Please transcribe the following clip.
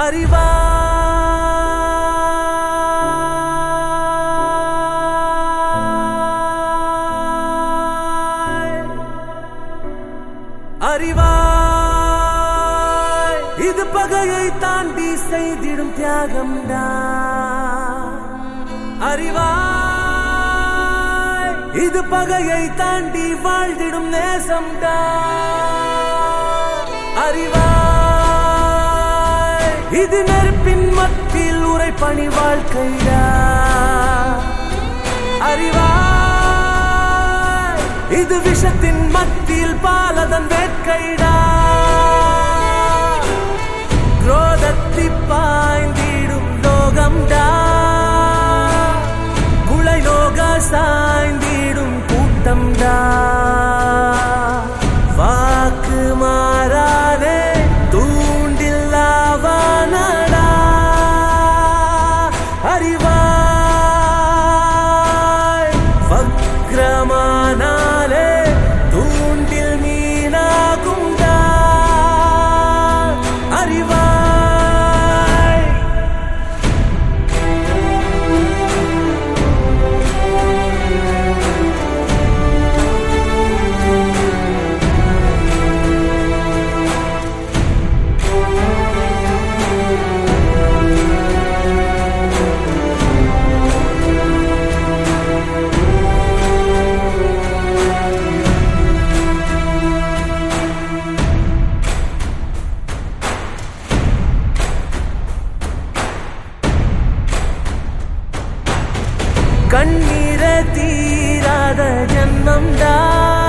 அறிவாய் அறிவாய் இது பகையை தாண்டி செய்திடும் தியாகம்டா அறிவாய் இது பகையை தாண்டி வாழ்ந்திடும் நேசம்டா அறிவாய் இது நெருப்பின் மத்தியில் உரைப்பணி வாழ்க்கைடா அறிவாய் இது விஷத்தின் மத்தியில் பாலதன் வேட்கைடா குரோதத்தி பாய்ந்திடும் லோகம்டா குலை லோக சாய்ந்திடும் கூட்டம்டா வாக்கு மாறாதே தூண்டில்லாவானடா அறிவாய் வக்ரமானாலே தூண்டில் மீனாகுண்டா அறிவாய் கண்ணீர தீராத ஜன்மம்டா